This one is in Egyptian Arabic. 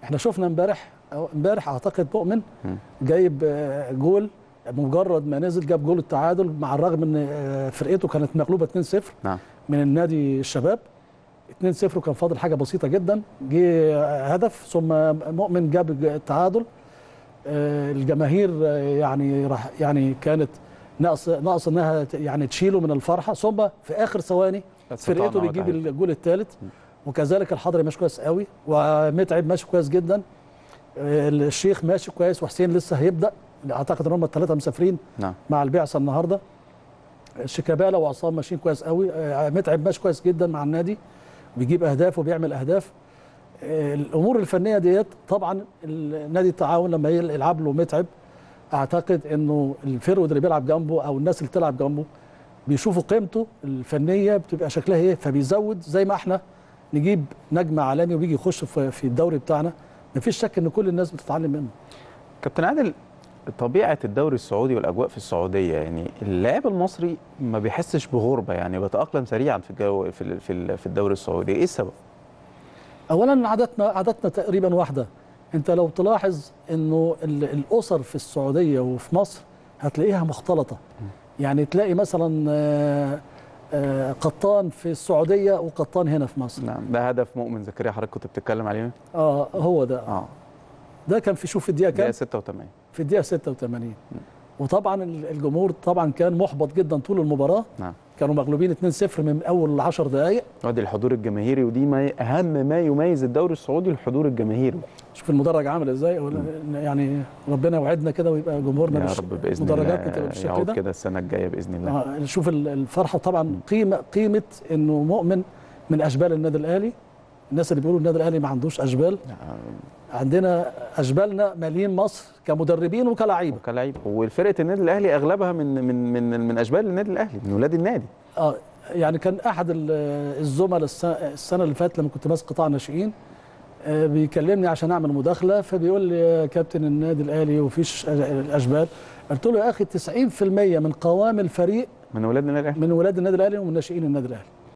احنا شفنا امبارح أو امبارح اعتقد مؤمن مم. جايب آه، جول مجرد ما نزل جاب جول التعادل مع الرغم ان آه، فرقته كانت مغلوبه 2-0 نعم من النادي الشباب 2-0 وكان فاضل حاجه بسيطه جدا جه هدف ثم مؤمن جاب التعادل آه، الجماهير آه، يعني راح يعني كانت ناقص ناقص انها ت- يعني تشيله من الفرحه ثم في اخر ثواني استطعنا فرقته بيجيب وتعادل. الجول الثالث وكذلك الحضري ماشي كويس قوي ومتعب ماشي كويس جدا آه، الشيخ ماشي كويس وحسين لسه هيبدا اعتقد ان هم الثلاثه مسافرين نعم مع البعثه النهارده شيكابالا وعصام ماشيين كويس قوي آه، متعب ماشي كويس جدا مع النادي بيجيب اهداف وبيعمل اهداف آه، الامور الفنيه ديت طبعا النادي التعاون لما يلعب له متعب اعتقد انه الفرود اللي بيلعب جنبه او الناس اللي بتلعب جنبه بيشوفوا قيمته الفنيه بتبقى شكلها ايه فبيزود زي ما احنا نجيب نجم عالمي وبيجي يخش في في الدوري بتاعنا مفيش شك ان كل الناس بتتعلم منه كابتن عادل طبيعه الدوري السعودي والاجواء في السعوديه يعني اللاعب المصري ما بيحسش بغربه يعني بيتاقلم سريعا في الجو في ال- في ال- في الدوري السعودي ايه السبب اولا عاداتنا عاداتنا تقريبا واحده انت لو تلاحظ انه ال- الاسر في السعوديه وفي مصر هتلاقيها مختلطه يعني تلاقي مثلا آه، آه، قطان في السعوديه وقطان هنا في مصر نعم ده هدف مؤمن زكريا حضرتك كنت بتتكلم عليه اه هو ده اه ده كان في شوف في الدقيقه ده كام 86 في الدقيقه 86 وطبعا ال- الجمهور طبعا كان محبط جدا طول المباراه نعم كانوا مغلوبين 2-0 من اول 10 دقائق وادي الحضور الجماهيري ودي ما اهم ما يميز الدوري السعودي الحضور الجماهيري شوف المدرج عامل ازاي ولا- يعني ربنا يوعدنا كده ويبقى جمهورنا يا بالش- رب باذن مدرجات بتبقى الله بالشكل يعود ده كده السنه الجايه باذن الله آه، شوف ال- الفرحه طبعا قيمه قيمه انه مؤمن من اشبال النادي الاهلي الناس اللي بيقولوا النادي الاهلي ما عندوش اشبال عندنا اشبالنا مالين مصر كمدربين وكلاعيبه كلاعب وفرقه النادي الاهلي اغلبها من من من من اشبال النادي الاهلي من ولاد النادي اه يعني كان احد ال- الزملاء الس- السنه اللي فاتت لما كنت ماسك قطاع ناشئين آه، بيكلمني عشان اعمل مداخله فبيقول لي يا كابتن النادي الاهلي وفيش اشبال قلت له يا اخي 90% من قوام الفريق من ولاد النادي الاهلي من ولاد النادي الاهلي ومن ناشئين النادي الاهلي